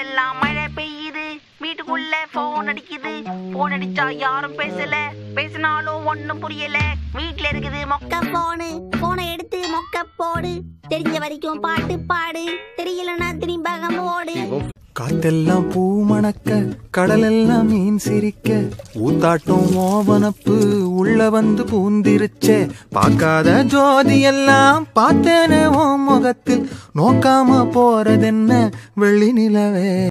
ஊரெல்லாம் மழை பெய்யுது வீட்டுக்குள்ள போன் அடிக்குது போன் அடிச்சா யாரும் பேசல பேசினாலும் ஒண்ணும் புரியல வீட்ல இருக்குது மொக்க போனு போனை எடுத்து மொக்க போடு தெரிஞ்ச வரைக்கும் பாட்டு பாடு தெரியலனா திரும்ப ஓடு காத்தெல்லாம் பூ மணக்க கடலெல்லாம் மீன் சிரிக்க ஊத்தாட்டும் ஓவனப்பு உள்ள வந்து பூந்திருச்சே பார்க்காத ஜோதி எல்லாம் பார்த்தேனே உன் முகத்தில் நோக்காம போறதென்ன வெள்ளி நிலவே